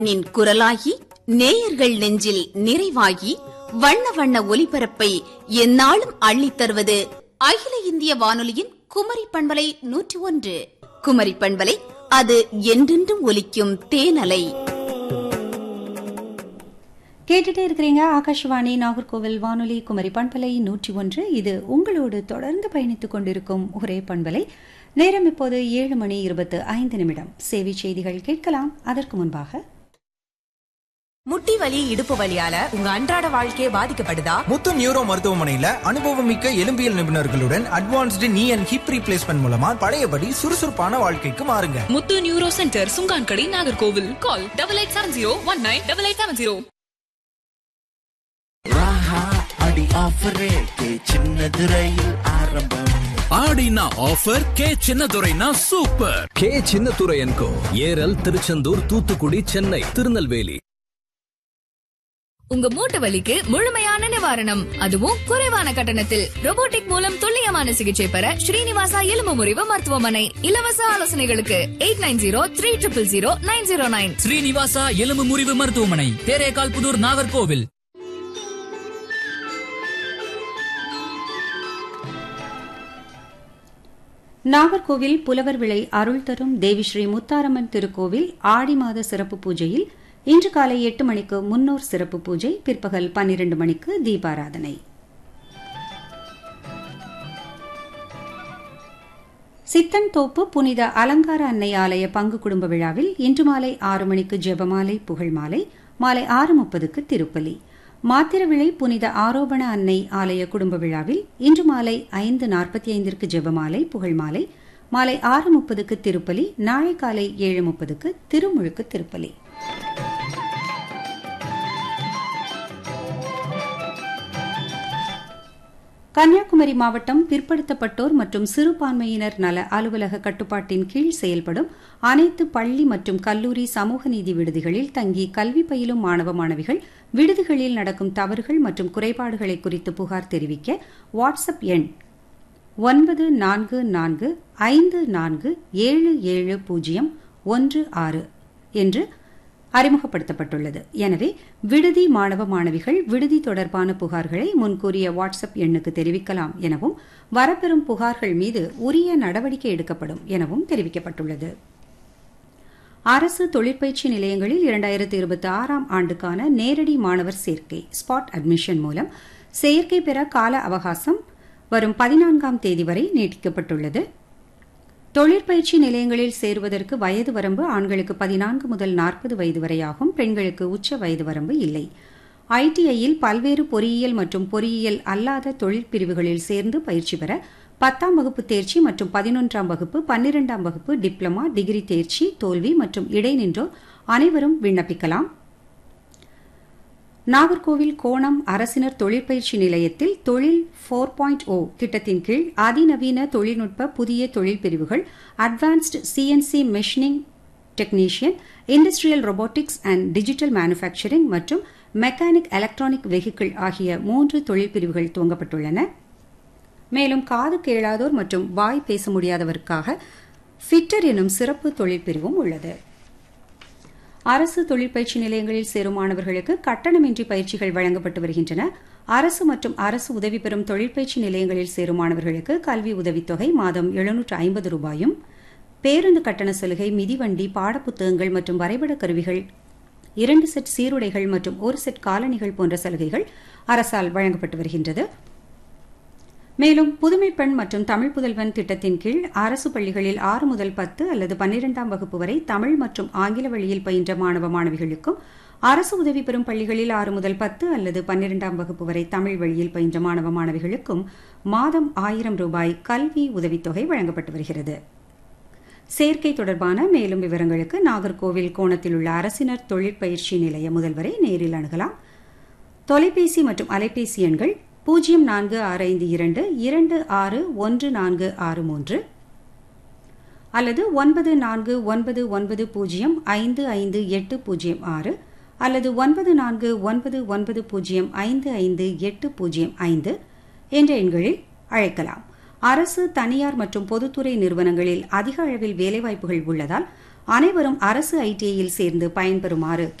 நின் குரலாகி நேயர்கள் நெஞ்சில் நிறைவாகி வண்ண வண்ண ஒலிபரப்பை எந்நாளும் அள்ளித் தருவது அகில இந்திய வானொலியின் குமரி பண்பலை நூற்றி ஒன்று குமரி பண்பலை அது என்றென்றும் ஒலிக்கும் தேனலை கேட்டுட்டே இருக்கிறீங்க ஆகாஷவாணி நாகர்கோவில் வானொலி குமரி பண்பலை நூற்றி ஒன்று இது உங்களோடு தொடர்ந்து பயணித்துக் கொண்டிருக்கும் ஒரே பண்பலை நேரம் இப்போது ஏழு மணி இருபத்து ஐந்து நிமிடம் சேவை செய்திகள் கேட்கலாம் அதற்கு முன்பாக முட்டி வலி இடுப்பு வலியால உங்க அன்றாட வாழ்க்கையே பாதிக்கப்படுதா முத்து நியூரோ மருத்துவமனையில அனுபவமிக்க எலும்பியல் நிபுணர்களுடன் அட்வான்ஸ்டு நீ அண்ட் ஹிப் ரீப்ளேஸ்மெண்ட் மூலமா பழையபடி சுறுசுறுப்பான வாழ்க்கைக்கு மாறுங்க Muthu neuro centre Sungankadai Nagercoil call double eight seven zero one nine double eight seven zero ராஹா அடி ஆஃபர் ரேட்டு சின்னது ரயில் ஆரம்பம் ஆடினா ஆஃபர் கே சின்னதுரைனா சூப்பர் கே சின்னதுரையன்கோ ஏரல் திருச்செந்தூர் தூத்துக்குடி சென்னை திருநெல்வேலி உங்க மூட்டு வலிக்கு முழுமையான நிவாரணம் அதுவும் குறைவான கட்டணத்தில் robotic மூலம் துல்லியமான சிகிச்சை பெற ஸ்ரீனிவாசா எலும்பு முறிவு மருத்துவமனை இலவச ஆலோசனைகளுக்கு eight nine zero three triple zero nine zero nine Srinivasa எலும்பு முறிவு மருத்துவமனை தேரேகால் புதூர் நாகர்கோவில் நாகர்கோவில் புலவர் விளை அருள் தரும் தேவி ஸ்ரீ முத்தாரம்மன் திருக்கோவில் ஆடி மாத சிறப்பு பூஜையில் இன்று காலை எட்டு மணிக்கு முன்னோர் சிறப்பு பூஜை பிற்பகல் பன்னிரண்டு மணிக்கு தீபாராதனை சித்தன் தோப்பு புனித அலங்கார அன்னை ஆலய பங்கு குடும்ப விழாவில் இன்று மாலை ஆறு மணிக்கு ஜெபமாலை புகழ் மாலை மாலை ஆறு முப்பதுக்கு திருப்பலி மாத்திரவிளை புனித ஆரோபண அன்னை ஆலய குடும்ப விழாவில் இன்று மாலை ஐந்து நாற்பத்தி ஐந்திற்கு ஜெபமாலை புகழ் மாலை மாலை ஆறு முப்பதுக்கு திருப்பலி நாளை காலை ஏழு முப்பதுக்கு திருமுழுக்கு திருப்பலி கன்னியாகுமரி மாவட்டம் பிற்படுத்தப்பட்டோர் மற்றும் சிறுபான்மையினர் நல அலுவலக கட்டுப்பாட்டின் கீழ் செயல்படும் அனைத்து பள்ளி மற்றும் கல்லூரி சமூக நீதி விடுதிகளில் தங்கி கல்வி பயிலும் மாணவ மாணவிகள் விடுதிகளில் நடக்கும் தவறுகள் மற்றும் குறைபாடுகளை குறித்து புகார் தெரிவிக்க வாட்ஸ்அப் எண் ஒன்பது நான்கு நான்கு ஐந்து நான்கு ஏழு ஏழு பூஜ்ஜியம் ஒன்று ஆறு என்று அறிமுகப்படுத்தப்பட்டுள்ளது எனவே விடுதி மாணவ மாணவிகள் விடுதி தொடர்பான புகார்களை முன்கூறிய வாட்ஸ்அப் எண்ணுக்கு தெரிவிக்கலாம் எனவும் வரப்பெறும் புகார்கள் மீது உரிய நடவடிக்கை எடுக்கப்படும் எனவும் தெரிவிக்கப்பட்டுள்ளது அரசு தொழிற்பயிற்சி நிலையங்களில் இரண்டாயிரத்தி இருபத்தி ஆறாம் ஆண்டுக்கான நேரடி மாணவர் சேர்க்கை ஸ்பாட் அட்மிஷன் மூலம் செயற்கை பெற கால அவகாசம் வரும் பதினான்காம் தேதி வரை நீட்டிக்கப்பட்டுள்ளது தொழிற்பயிற்சி நிலையங்களில் சேருவதற்கு வயது வரம்பு ஆண்களுக்கு பதினான்கு முதல் நாற்பது வயது வரையாகும் பெண்களுக்கு உச்ச வயது வரம்பு இல்லை ஐடிஐயில் பல்வேறு பொறியியல் மற்றும் பொறியியல் அல்லாத தொழிற்பிரிவுகளில் சேர்ந்து பயிற்சி பெற பத்தாம் வகுப்பு தேர்ச்சி மற்றும் பதினொன்றாம் வகுப்பு பன்னிரெண்டாம் வகுப்பு டிப்ளமா டிகிரி தேர்ச்சி தோல்வி மற்றும் இடைநின்றோர் அனைவரும் விண்ணப்பிக்கலாம் நாகர்கோவில் கோணம் அரசினர் தொழிற்பயிற்சி நிலையத்தில் தொழில் ஃபோர் பாயிண்ட் ஓ திட்டத்தின் கீழ் அதிநவீன தொழில்நுட்ப புதிய தொழில் பிரிவுகள் advanced CNC machining technician industrial robotics and digital manufacturing மற்றும் மெக்கானிக் எலக்ட்ரானிக் வெஹிக்கிள் ஆகிய மூன்று தொழில் பிரிவுகள் துவங்கப்பட்டுள்ளன மேலும் காது கேளாதோர் மற்றும் வாய் பேச முடியாதவருக்காக ஃபிட்டர் எனும் சிறப்பு தொழில் பிரிவும் உள்ளது அரசு தொழிற்பயிற்சி நிலையங்களில் சேரும் மாணவர்களுக்கு கட்டணமின்றி பயிற்சிகள் வழங்கப்பட்டு வருகின்றன அரசு மற்றும் அரசு உதவி பெறும் தொழிற்பயிற்சி நிலையங்களில் சேரும் மாணவர்களுக்கு கல்வி உதவித்தொகை மாதம் எழுநூற்று ஐம்பது ரூபாயும் பேருந்து கட்டண சலுகை மிதிவண்டி பாடப்புத்தகங்கள் மற்றும் வரைபட கருவிகள் இரண்டு செட் சீருடைகள் மற்றும் ஒரு செட் காலணிகள் போன்ற சலுகைகள் அரசால் வழங்கப்பட்டு வருகின்றது மேலும் புதுமை பெண் மற்றும் தமிழ் புதல்வன் திட்டத்தின் கீழ் அரசு பள்ளிகளில் ஆறு முதல் பத்து அல்லது பன்னிரெண்டாம் வகுப்பு வரை தமிழ் மற்றும் ஆங்கில வழியில் பயின்ற மாணவ மாணவிகளுக்கும் அரசு உதவி பெறும் பள்ளிகளில் ஆறு முதல் பத்து அல்லது பன்னிரெண்டாம் வகுப்பு வரை தமிழ் வழியில் பயின்ற மாணவ மாணவிகளுக்கும் மாதம் ஆயிரம் ரூபாய் கல்வி உதவித்தொகை வழங்கப்பட்டு வருகிறது சேர்க்கை தொடர்பான மேலும் விவரங்களுக்கு நாகர்கோவில் கோணத்தில் உள்ள அரசினர் தொழிற்பயிற்சி நிலைய முதல்வரை நேரில் அணுகலாம் தொலைபேசி மற்றும் அலைபேசி எண்கள் பூஜ்ஜியம் நான்கு ஆறு ஐந்து இரண்டு இரண்டு ஆறு ஒன்று நான்கு ஆறு மூன்று அல்லது ஒன்பது நான்கு ஒன்பது ஒன்பது பூஜ்ஜியம் ஐந்து ஐந்து எட்டு பூஜ்ஜியம் ஆறு அல்லது ஒன்பது நான்கு ஒன்பது ஒன்பது பூஜ்ஜியம் ஐந்து ஐந்து எட்டு பூஜ்ஜியம் ஐந்து என்ற எண்களில் அழைக்கலாம் அரசு தனியார் மற்றும் பொதுத்துறை நிறுவனங்களில் அதிக அளவில் வேலைவாய்ப்புகள் உள்ளதால் அனைவரும் அரசு ஐடிஐயில் சேர்ந்து பயன்பெறுமாறு